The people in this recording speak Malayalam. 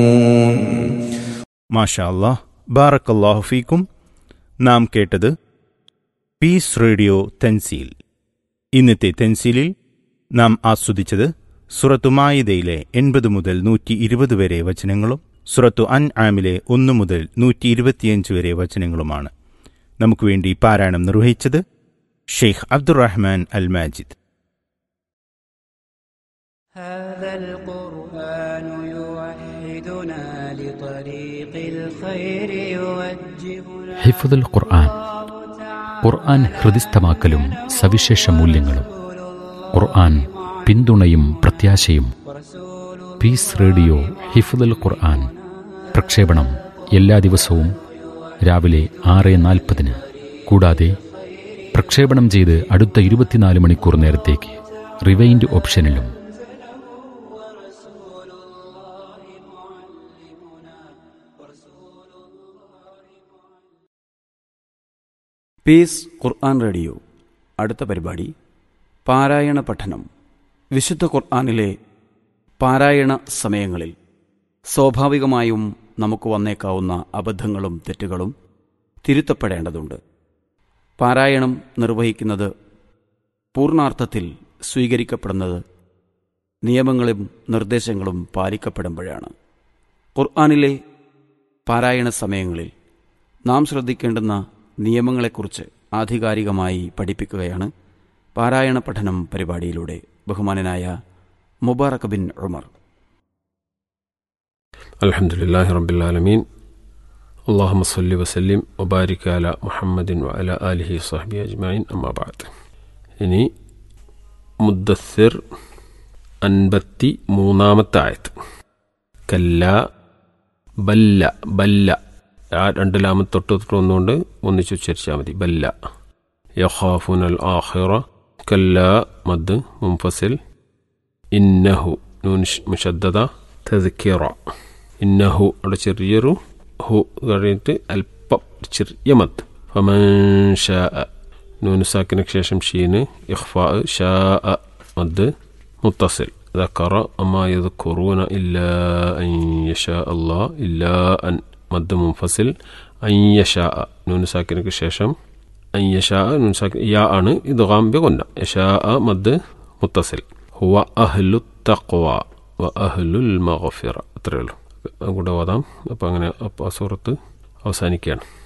മാഷാ അല്ലാഹ് ബാറക്കല്ലാഹു ഫീക്കും നാം കേട്ടത് പീസ് റേഡിയോ തെൻസീൽ ഇന്നത്തെ തെൻസീലിൽ നാം ആസ്വദിച്ചത് സുറത്തു മായിദയിലെ എൺപത് മുതൽ നൂറ്റി ഇരുപത് വരെ വചനങ്ങളും സുറത്തു അൻ ആമിലെ ഒന്ന് മുതൽ നൂറ്റി ഇരുപത്തിയഞ്ച് വരെ വചനങ്ങളുമാണ് നമുക്ക് വേണ്ടി പാരായണം നിർവഹിച്ചത് ഷെയ്ഖ് അബ്ദുറഹ്മാൻ അൽ മാജിദ് هذا القرآن يوحدنا لطريق الخير يوجهنا ഹിഫുദുൽ ഖുർആൻ ഖുർആൻ ഹൃദിസ്ഥമാക്കലും സവിശേഷ മൂല്യങ്ങളും ഖുർആൻ പിന്തുണയും പ്രത്യാശയും പീസ് റേഡിയോ ഹിഫുദുൽ ഖുർആൻ പ്രക്ഷേപണം എല്ലാ ദിവസവും രാവിലെ ആറ് നാൽപ്പതിന് കൂടാതെ പ്രക്ഷേപണം ചെയ്ത് അടുത്ത ഇരുപത്തിനാല് മണിക്കൂർ നേരത്തേക്ക് റിവൈൻഡ് ഓപ്ഷനിലും പീസ് ഖുർആൻ റേഡിയോ അടുത്ത പരിപാടി പാരായണ പഠനം വിശുദ്ധ ഖുർആനിലെ പാരായണ സമയങ്ങളിൽ സ്വാഭാവികമായും നമുക്ക് വന്നേക്കാവുന്ന അബദ്ധങ്ങളും തെറ്റുകളും തിരുത്തപ്പെടേണ്ടതുണ്ട് പാരായണം നിർവഹിക്കുന്നത് പൂർണാർത്ഥത്തിൽ സ്വീകരിക്കപ്പെടുന്നത് നിയമങ്ങളും നിർദ്ദേശങ്ങളും പാലിക്കപ്പെടുമ്പോഴാണ് ഖുർആനിലെ പാരായണ സമയങ്ങളിൽ നാം ശ്രദ്ധിക്കേണ്ടുന്ന നിയമങ്ങളെക്കുറിച്ച് ആധികാരികമായി പഠിപ്പിക്കുകയാണ് പാരായണ പഠനം പരിപാടിയിലൂടെ ബഹുമാനനായ മുബാറക് ബിൻ ഉമർ الحمد لله رب العالمين اللهم صل وسلم وبارك على محمد وعلى آله وصحبه أجمعين أما بعد ഇനി മുദ്ദസ്സിർ അൻപത്തി മൂന്നാമത്തെ ആയത്ത് കല്ല ബല്ല ബല്ല ആ രണ്ട് ലാമ തൊട്ട് തൊട്ട് ഒന്നുകൊണ്ട് ഒന്നിച്ച് ഉച്ചരിച്ചാൽ മതി ബല്ല യഖാഫുൻ അൽ ആഖിറ കല്ല മദ് മുംഫസിൽ ഇന്നഹു നൂൻ മുഷദ്ദദ തദ്ക്കിറ ഇന്നഹു അവിടെ ചെറിയൊരു ഹു കഴിഞ്ഞിട്ട് അല്പം ചെറിയ മത്ത് ഫമൻ ഷാ നൂന് സാക്കിന് ശേഷം ഷീന് ഇഖ്ഫാ ഷാ മദ് മുത്തസിൽ ذكر أما يذكرون إلا أن يشاء الله إلا أن മദ് മുൻഫസിൽ അയ്യഷാ നൂന് സാക്കിനക്ക് ശേഷം അയ്യഷാ നൂൻ സാക്കി യാ ആണ് ഇത് ഗാംബ്യ കൊന്ന യഷാ മദ് മുത്തസിൽ ഹുവ അഹ്ലു തഖ്വ വ അഹ്ലുൽ മഗ്ഫിറ അത്രയേ ഉള്ളൂ കൂടെ ഓതാം അപ്പോൾ അങ്ങനെ അപ്പോൾ ആ സൂറത്ത് അവസാനിക്കുകയാണ്